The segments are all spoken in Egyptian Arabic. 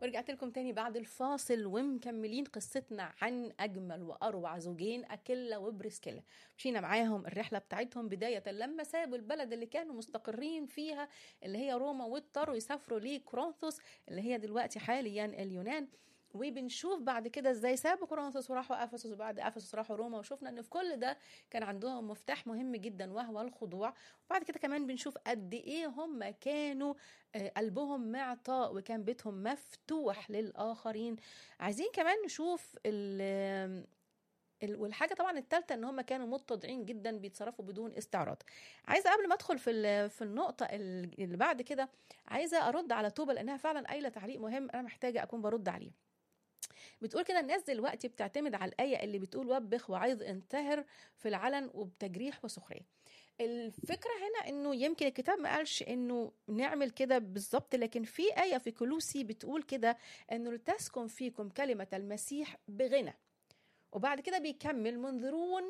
ورجعت لكم تاني بعد الفاصل ومكملين قصتنا عن اجمل واروع زوجين اكيلا وبريسكيلا مشينا معاهم الرحله بتاعتهم بدايه لما سابوا البلد اللي كانوا مستقرين فيها اللي هي روما واضطروا يسافروا لكورنثوس اللي هي دلوقتي حاليا اليونان وبنشوف بعد كده ازاي سابوا كورنثوس وراحوا افسس وبعد افسس راحوا روما وشفنا ان في كل ده كان عندهم مفتاح مهم جدا وهو الخضوع وبعد كده كمان بنشوف قد ايه هم كانوا قلبهم معطاء وكان بيتهم مفتوح للاخرين عايزين كمان نشوف والحاجه طبعا الثالثه ان هم كانوا متضعين جدا بيتصرفوا بدون استعراض عايزه قبل ما ادخل في في النقطه اللي بعد كده عايزه ارد على توبه لانها فعلا قايله تعليق مهم انا محتاجه اكون برد عليه بتقول كده الناس دلوقتي بتعتمد على الآية اللي بتقول وبخ وعظ انتهر في العلن وبتجريح وسخرية الفكرة هنا انه يمكن الكتاب ما قالش انه نعمل كده بالظبط لكن في آية في كلوسي بتقول كده انه لتسكن فيكم كلمة المسيح بغنى وبعد كده بيكمل منذرون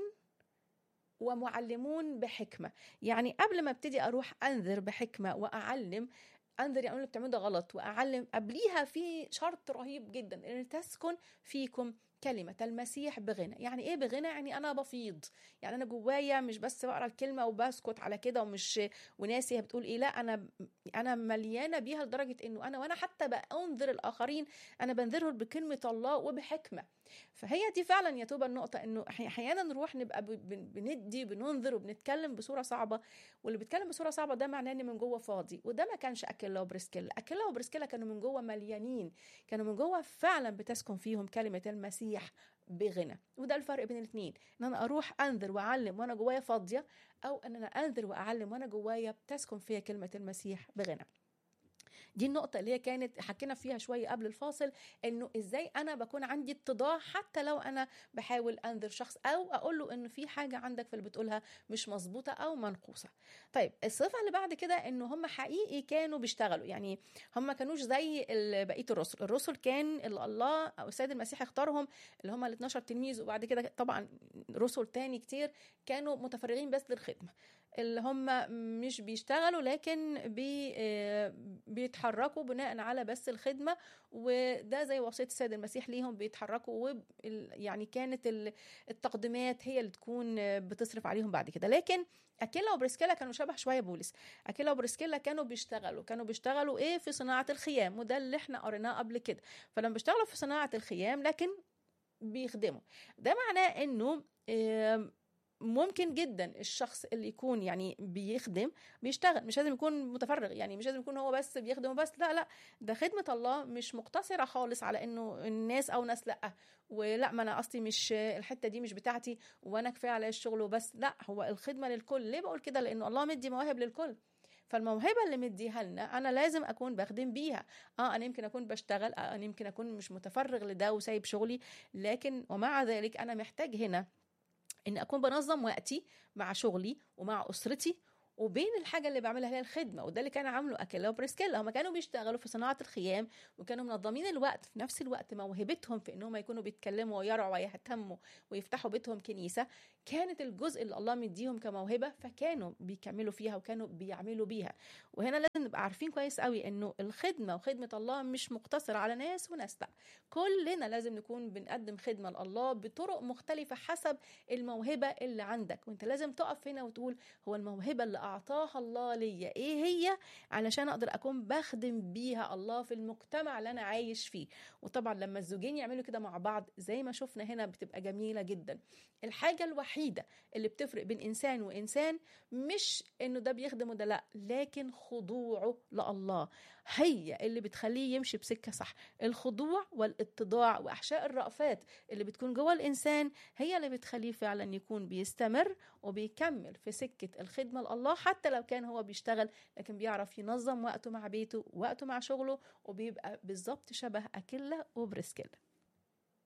ومعلمون بحكمة يعني قبل ما ابتدي أروح أنذر بحكمة وأعلم انذر يعني اللي بتعمله ده غلط واعلم قبليها في شرط رهيب جدا ان تسكن فيكم كلمة المسيح بغنى يعني ايه بغنى يعني انا بفيض يعني انا جوايا مش بس بقرا الكلمة وبسكت على كده ومش وناسي هي بتقول ايه لا انا انا مليانة بيها لدرجة انه انا وانا حتى بانذر الاخرين انا بنذرهم بكلمة الله وبحكمة فهي دي فعلا يا توبة النقطة انه احيانا نروح نبقى بندي بننذر وبنتكلم بصورة صعبة واللي بيتكلم بصورة صعبة ده معناه ان من جوه فاضي وده ما كانش اكيلا وبريسكيلا اكيلا وبريسكيلا كانوا من جوه مليانين كانوا من جوه فعلا بتسكن فيهم كلمة المسيح بغنى وده الفرق بين الاثنين ان انا اروح انذر واعلم وانا جوايا فاضيه او ان انا انذر واعلم وانا جوايا بتسكن فيها كلمه المسيح بغنى دي النقطة اللي هي كانت حكينا فيها شوية قبل الفاصل انه ازاي انا بكون عندي اتضاع حتى لو انا بحاول انذر شخص او اقول له انه في حاجة عندك في اللي بتقولها مش مظبوطة او منقوصة. طيب الصفة اللي بعد كده انه هم حقيقي كانوا بيشتغلوا يعني هم ما كانوش زي بقية الرسل، الرسل كان اللي الله او السيد المسيح اختارهم اللي هم ال 12 تلميذ وبعد كده طبعا رسل تاني كتير كانوا متفرغين بس للخدمة. اللي هم مش بيشتغلوا لكن بي بيتحركوا بناء على بس الخدمة وده زي وصية السيد المسيح ليهم بيتحركوا و يعني كانت التقديمات هي اللي تكون بتصرف عليهم بعد كده لكن أكيلا وبريسكيلا كانوا شبه شوية بولس أكيلا وبريسكيلا كانوا بيشتغلوا كانوا بيشتغلوا إيه في صناعة الخيام وده اللي احنا قريناه قبل كده فلما بيشتغلوا في صناعة الخيام لكن بيخدموا ده معناه إنه إيه ممكن جدا الشخص اللي يكون يعني بيخدم بيشتغل مش لازم يكون متفرغ يعني مش لازم يكون هو بس بيخدم بس لا لا ده خدمة الله مش مقتصرة خالص على انه الناس او ناس لا ولا ما انا اصلي مش الحتة دي مش بتاعتي وانا كفاية على الشغل وبس لا هو الخدمة للكل ليه بقول كده لانه الله مدي مواهب للكل فالموهبة اللي مديها لنا أنا لازم أكون بخدم بيها آه أنا يمكن أكون بشتغل آه أنا يمكن أكون مش متفرغ لده وسايب شغلي لكن ومع ذلك أنا محتاج هنا ان اكون بنظم وقتي مع شغلي ومع اسرتي وبين الحاجه اللي بعملها هي الخدمه وده اللي كان عامله اكيلا وبريسكيلا هم كانوا بيشتغلوا في صناعه الخيام وكانوا منظمين الوقت في نفس الوقت موهبتهم في انهم يكونوا بيتكلموا ويرعوا ويهتموا ويفتحوا بيتهم كنيسه كانت الجزء اللي الله مديهم كموهبه فكانوا بيكملوا فيها وكانوا بيعملوا بيها وهنا لازم نبقى عارفين كويس قوي انه الخدمه وخدمه الله مش مقتصره على ناس وناس لا كلنا لازم نكون بنقدم خدمه لله بطرق مختلفه حسب الموهبه اللي عندك وانت لازم تقف هنا وتقول هو الموهبه اللي اعطاها الله ليا ايه هي علشان اقدر اكون بخدم بيها الله في المجتمع اللي انا عايش فيه وطبعا لما الزوجين يعملوا كده مع بعض زي ما شفنا هنا بتبقى جميله جدا الحاجه الوحيده اللي بتفرق بين انسان وانسان مش انه ده بيخدم وده لا لكن خضوعه لله هي اللي بتخليه يمشي بسكه صح الخضوع والاتضاع واحشاء الرأفات اللي بتكون جوه الانسان هي اللي بتخليه فعلا يكون بيستمر وبيكمل في سكه الخدمه لله حتى لو كان هو بيشتغل لكن بيعرف ينظم وقته مع بيته وقته مع شغله وبيبقى بالظبط شبه اكيلا وبريسكيلا